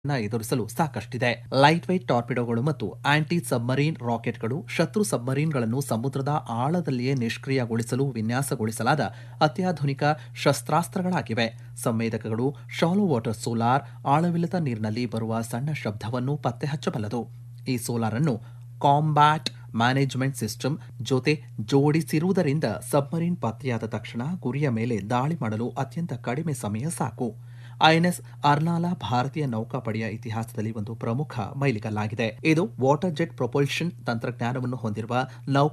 ನ ಎದುರಿಸಲು ಸಾಕಷ್ಟಿದೆ ಲೈಟ್ ವೈಟ್ ಟಾರ್ಪಿಡೋಗಳು ಮತ್ತು ಆಂಟಿ ಸಬ್ಮರೀನ್ ರಾಕೆಟ್ಗಳು ಶತ್ರು ಸಬ್ಮರೀನ್ಗಳನ್ನು ಸಮುದ್ರದ ಆಳದಲ್ಲಿಯೇ ನಿಷ್ಕ್ರಿಯಗೊಳಿಸಲು ವಿನ್ಯಾಸಗೊಳಿಸಲಾದ ಅತ್ಯಾಧುನಿಕ ಶಸ್ತ್ರಾಸ್ತ್ರಗಳಾಗಿವೆ ಸಂವೇದಕಗಳು ಶಾಲೋ ವಾಟರ್ ಸೋಲಾರ್ ಆಳವಿಲ್ಲದ ನೀರಿನಲ್ಲಿ ಬರುವ ಸಣ್ಣ ಶಬ್ದವನ್ನು ಪತ್ತೆ ಹಚ್ಚಬಲ್ಲದು ಈ ಸೋಲಾರ್ ಅನ್ನು ಕಾಂಬ್ಯಾಟ್ ಮ್ಯಾನೇಜ್ಮೆಂಟ್ ಸಿಸ್ಟಮ್ ಜೊತೆ ಜೋಡಿಸಿರುವುದರಿಂದ ಸಬ್ಮರೀನ್ ಪತ್ತೆಯಾದ ತಕ್ಷಣ ಗುರಿಯ ಮೇಲೆ ದಾಳಿ ಮಾಡಲು ಅತ್ಯಂತ ಕಡಿಮೆ ಸಮಯ ಸಾಕು ಐಎನ್ಎಸ್ ಅರ್ನಾಲಾ ಭಾರತೀಯ ನೌಕಾಪಡೆಯ ಇತಿಹಾಸದಲ್ಲಿ ಒಂದು ಪ್ರಮುಖ ಮೈಲಿಗಲ್ಲಾಗಿದೆ ಇದು ವಾಟರ್ ಜೆಟ್ ಪ್ರೊಪಲ್ಷನ್ ತಂತ್ರಜ್ಞಾನವನ್ನು ಹೊಂದಿರುವ ನೌಕಾ